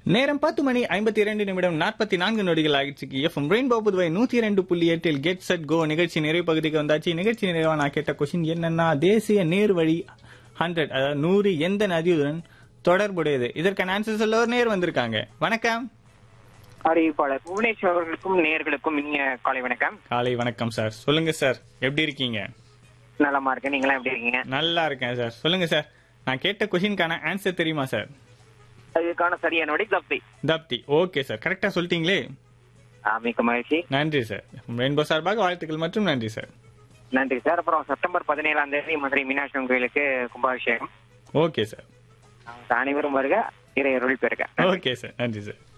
நேரம் பத்து மணி ஐம்பத்தி இரண்டு நிமிடம் நாற்பத்தி நான்கு நொடிகள் ஆயிடுச்சு எஃப்எம் ரெயின்போ புதுவை நூத்தி இரண்டு புள்ளி எட்டில் கெட் செட் கோ நிகழ்ச்சி நிறைவு பகுதிக்கு வந்தாச்சு நிகழ்ச்சி நிறைவா நான் கேட்ட கொஸ்டின் என்னன்னா தேசிய நேர்வழி ஹண்ட்ரட் அதாவது நூறு எந்த நதியுடன் தொடர்புடையது இதற்கான ஆன்சர் சொல்ல ஒரு நேர் வந்திருக்காங்க வணக்கம் அறிவிப்பாளர் புவனேஸ்வர் அவர்களுக்கும் நேயர்களுக்கும் இனிய காலை வணக்கம் காலை வணக்கம் சார் சொல்லுங்க சார் எப்படி இருக்கீங்க நலமா இருக்கேன் நீங்களாம் எப்படி இருக்கீங்க நல்லா இருக்கேன் சார் சொல்லுங்க சார் நான் கேட்ட கொஸ்டினுக்கான ஆன்சர் தெரியுமா சார் அதுக்கான சரியான விடை தப்பி தப்தி ஓகே சார் கரெக்டா சொல்லிட்டீங்களே மிக்க மகிழ்ச்சி நன்றி சார் ரெயின்போ சார்பாக வாழ்த்துக்கள் மற்றும் நன்றி சார் நன்றி சார் அப்புறம் செப்டம்பர் பதினேழாம் தேதி மதுரை மீனாட்சி அம்மன் கோயிலுக்கு கும்பாபிஷேகம் ஓகே சார் அனைவரும் வருக இறையருள் பெருக ஓகே சார் நன்றி சார்